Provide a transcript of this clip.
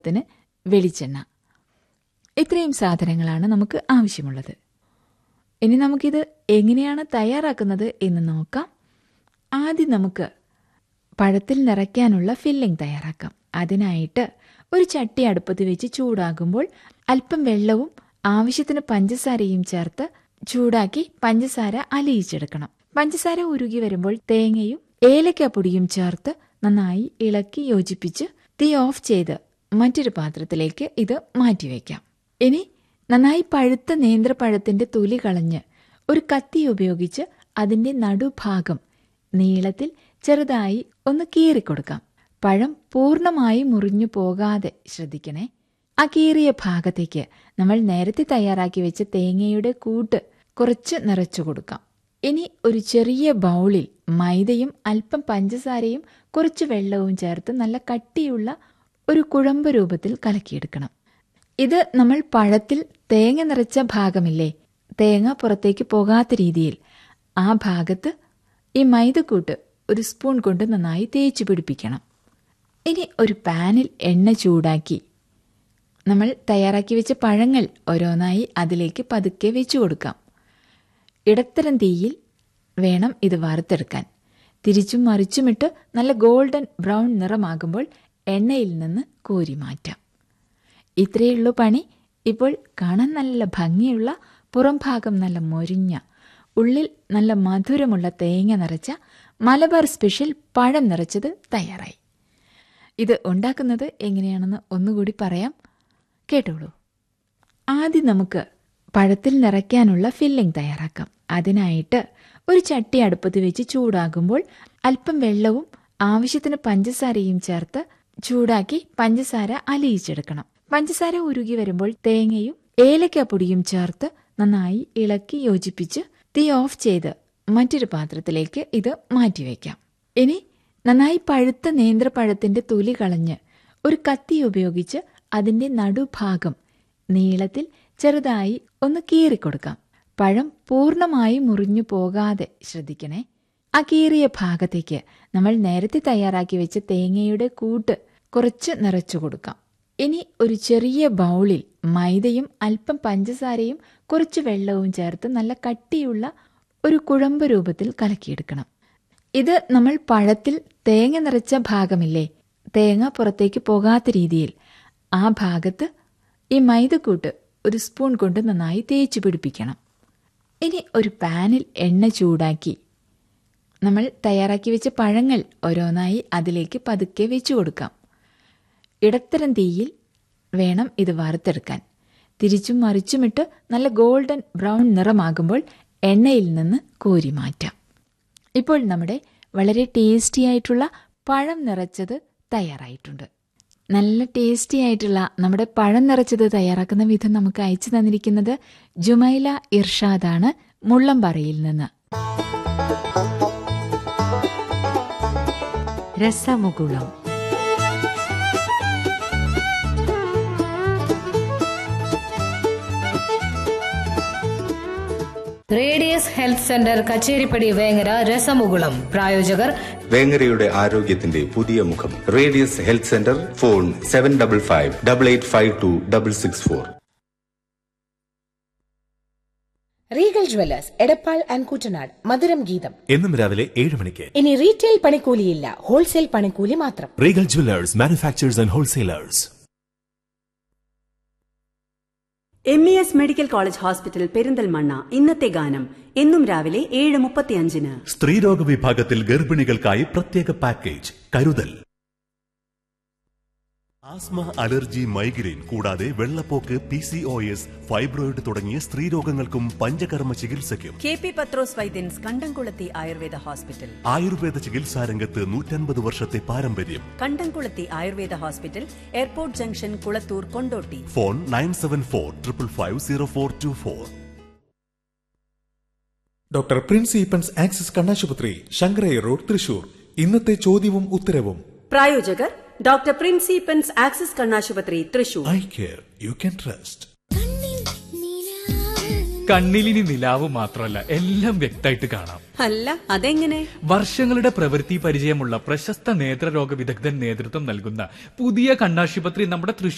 ത്തിന് വെളിച്ചെണ്ണ ഇത്രയും സാധനങ്ങളാണ് നമുക്ക് ആവശ്യമുള്ളത് ഇനി നമുക്കിത് എങ്ങനെയാണ് തയ്യാറാക്കുന്നത് എന്ന് നോക്കാം ആദ്യം നമുക്ക് പഴത്തിൽ നിറയ്ക്കാനുള്ള ഫില്ലിംഗ് തയ്യാറാക്കാം അതിനായിട്ട് ഒരു ചട്ടി അടുപ്പത്ത് വെച്ച് ചൂടാകുമ്പോൾ അല്പം വെള്ളവും ആവശ്യത്തിന് പഞ്ചസാരയും ചേർത്ത് ചൂടാക്കി പഞ്ചസാര അലിയിച്ചെടുക്കണം പഞ്ചസാര ഉരുകി വരുമ്പോൾ തേങ്ങയും ഏലക്കാപ്പൊടിയും ചേർത്ത് നന്നായി ഇളക്കി യോജിപ്പിച്ച് തീ ഓഫ് ചെയ്ത് മറ്റൊരു പാത്രത്തിലേക്ക് ഇത് മാറ്റിവെക്കാം ഇനി നന്നായി പഴുത്ത നേന്ത്രപ്പഴത്തിന്റെ തൊലി കളഞ്ഞ് ഒരു കത്തി ഉപയോഗിച്ച് അതിന്റെ നടുഭാഗം നീളത്തിൽ ചെറുതായി ഒന്ന് കീറിക്കൊടുക്കാം പഴം പൂർണ്ണമായി മുറിഞ്ഞു പോകാതെ ശ്രദ്ധിക്കണേ ആ കീറിയ ഭാഗത്തേക്ക് നമ്മൾ നേരത്തെ തയ്യാറാക്കി വെച്ച തേങ്ങയുടെ കൂട്ട് കുറച്ച് നിറച്ചു കൊടുക്കാം ഇനി ഒരു ചെറിയ ബൗളിൽ മൈദയും അല്പം പഞ്ചസാരയും കുറച്ച് വെള്ളവും ചേർത്ത് നല്ല കട്ടിയുള്ള ഒരു കുഴമ്പ് രൂപത്തിൽ കലക്കിയെടുക്കണം ഇത് നമ്മൾ പഴത്തിൽ തേങ്ങ നിറച്ച ഭാഗമില്ലേ തേങ്ങ പുറത്തേക്ക് പോകാത്ത രീതിയിൽ ആ ഭാഗത്ത് ഈ മൈദക്കൂട്ട് ഒരു സ്പൂൺ കൊണ്ട് നന്നായി തേച്ച് പിടിപ്പിക്കണം ഇനി ഒരു പാനിൽ എണ്ണ ചൂടാക്കി നമ്മൾ തയ്യാറാക്കി വെച്ച പഴങ്ങൾ ഓരോന്നായി അതിലേക്ക് പതുക്കെ വെച്ചു കൊടുക്കാം ഇടത്തരം തീയിൽ വേണം ഇത് വറുത്തെടുക്കാൻ തിരിച്ചും മറിച്ചുമിട്ട് നല്ല ഗോൾഡൻ ബ്രൗൺ നിറമാകുമ്പോൾ എണ്ണയിൽ നിന്ന് കോരി മാറ്റാം ഇത്രയുള്ളൂ പണി ഇപ്പോൾ കാണാൻ നല്ല ഭംഗിയുള്ള പുറം ഭാഗം നല്ല മൊരിഞ്ഞ ഉള്ളിൽ നല്ല മധുരമുള്ള തേങ്ങ നിറച്ച മലബാർ സ്പെഷ്യൽ പഴം നിറച്ചത് തയ്യാറായി ഇത് ഉണ്ടാക്കുന്നത് എങ്ങനെയാണെന്ന് ഒന്നുകൂടി പറയാം കേട്ടോളൂ ആദ്യം നമുക്ക് പഴത്തിൽ നിറയ്ക്കാനുള്ള ഫില്ലിംഗ് തയ്യാറാക്കാം അതിനായിട്ട് ഒരു ചട്ടി അടുപ്പത്ത് വെച്ച് ചൂടാകുമ്പോൾ അല്പം വെള്ളവും ആവശ്യത്തിന് പഞ്ചസാരയും ചേർത്ത് ചൂടാക്കി പഞ്ചസാര അലിയിച്ചെടുക്കണം പഞ്ചസാര ഉരുകി വരുമ്പോൾ തേങ്ങയും ഏലക്കാപ്പൊടിയും ചേർത്ത് നന്നായി ഇളക്കി യോജിപ്പിച്ച് തീ ഓഫ് ചെയ്ത് മറ്റൊരു പാത്രത്തിലേക്ക് ഇത് മാറ്റിവെക്കാം ഇനി നന്നായി പഴുത്ത നേന്ത്രപ്പഴത്തിന്റെ തൊലി കളഞ്ഞ് ഒരു കത്തി ഉപയോഗിച്ച് അതിന്റെ നടുഭാഗം നീളത്തിൽ ചെറുതായി ഒന്ന് കീറിക്കൊടുക്കാം പഴം പൂർണ്ണമായി മുറിഞ്ഞു പോകാതെ ശ്രദ്ധിക്കണേ ആ കീറിയ ഭാഗത്തേക്ക് നമ്മൾ നേരത്തെ തയ്യാറാക്കി വെച്ച തേങ്ങയുടെ കൂട്ട് കുറച്ച് നിറച്ചു കൊടുക്കാം ഇനി ഒരു ചെറിയ ബൗളിൽ മൈദയും അല്പം പഞ്ചസാരയും കുറച്ച് വെള്ളവും ചേർത്ത് നല്ല കട്ടിയുള്ള ഒരു കുഴമ്പ് രൂപത്തിൽ കലക്കിയെടുക്കണം ഇത് നമ്മൾ പഴത്തിൽ തേങ്ങ നിറച്ച ഭാഗമില്ലേ തേങ്ങ പുറത്തേക്ക് പോകാത്ത രീതിയിൽ ആ ഭാഗത്ത് ഈ മൈദക്കൂട്ട് ഒരു സ്പൂൺ കൊണ്ട് നന്നായി തേച്ച് പിടിപ്പിക്കണം ഇനി ഒരു പാനിൽ എണ്ണ ചൂടാക്കി നമ്മൾ തയ്യാറാക്കി വെച്ച പഴങ്ങൾ ഓരോന്നായി അതിലേക്ക് പതുക്കെ വെച്ചു കൊടുക്കാം ഇടത്തരം തീയിൽ വേണം ഇത് വറുത്തെടുക്കാൻ തിരിച്ചും മറിച്ചുമിട്ട് നല്ല ഗോൾഡൻ ബ്രൗൺ നിറമാകുമ്പോൾ എണ്ണയിൽ നിന്ന് കോരി മാറ്റാം ഇപ്പോൾ നമ്മുടെ വളരെ ടേസ്റ്റി ആയിട്ടുള്ള പഴം നിറച്ചത് തയ്യാറായിട്ടുണ്ട് നല്ല ടേസ്റ്റി ആയിട്ടുള്ള നമ്മുടെ പഴം നിറച്ചത് തയ്യാറാക്കുന്ന വിധം നമുക്ക് അയച്ചു തന്നിരിക്കുന്നത് ജുമൈല ഇർഷാദാണ് മുള്ളംപറയിൽ നിന്ന് Rasamukulam radius health centre Kacheripadi Vengara Rasamukulam പ്രായോജകർ വേങ്ങരയുടെ ആരോഗ്യത്തിന്റെ പുതിയ മുഖം radius health centre phone seven double five double eight five two double six four Regal jewellers Edappal and Kuttanad Madhuram Geetham എന്നും രാവിലെ ഏഴ് മണിക്ക് ഇനി റീറ്റെയിൽ പണിക്കൂലിയില്ല ഹോൾസെയിൽ പണിക്കൂലി മാത്രം Regal jewellers manufacturers and wholesalers M E S medical college hospital Perinthalmanna ഇന്നത്തെ ഗാനം എന്നും രാവിലെ ഏഴ് മുപ്പത്തിയഞ്ചിന് സ്ത്രീരോഗ വിഭാഗത്തിൽ ഗർഭിണികൾക്കായി പ്രത്യേക പാക്കേജ് കരുതൽ ആസ്മ അലർജി മൈഗ്രെയിൻ കൂടാതെ വെള്ളപ്പോക്ക് P C O S fibroid തുടങ്ങിയ സ്ത്രീരോഗങ്ങൾക്കും പഞ്ചകർമ്മ ചികിത്സയ്ക്കും കെ പി പത്രോസ് വൈദ്യൻസ് കണ്ടംകുളത്തി ആയുർവേദ ഹോസ്പിറ്റൽ ആയുർവേദ ചികിത്സാ രംഗത്ത് നൂറ്റൻപത് വർഷത്തെ പാരമ്പര്യം Kandamkulathy Ayurveda hospital airport junction Kulathur Kondotty phone nine seven four triple five zero four two four doctor Prince Eappen's axis കണ്ണാശുപത്രി ശങ്കരയ്യ റോഡ് തൃശൂർ ഇന്നത്തെ ചോദ്യവും ഉത്തരവും പ്രായോജകർ ഡോക്ടർ പ്രിൻസിപ്പൻസ് ആക്സിസ് കണ്ണാശുപത്രി Thrissur eye care you can trust കണ്ണിലിനി നിലാവ് മാത്രമല്ല എല്ലാം വ്യക്തമായിട്ട് കാണാം അല്ല അതെങ്ങനെ വർഷങ്ങളുടെ പ്രവൃത്തി പരിചയമുള്ള പ്രശസ്ത നേത്രരോഗ വിദഗ്ധൻ നേതൃത്വം നൽകുന്ന പുതിയ കണ്ണാശുപത്രി നമ്മുടെ തൃശൂർ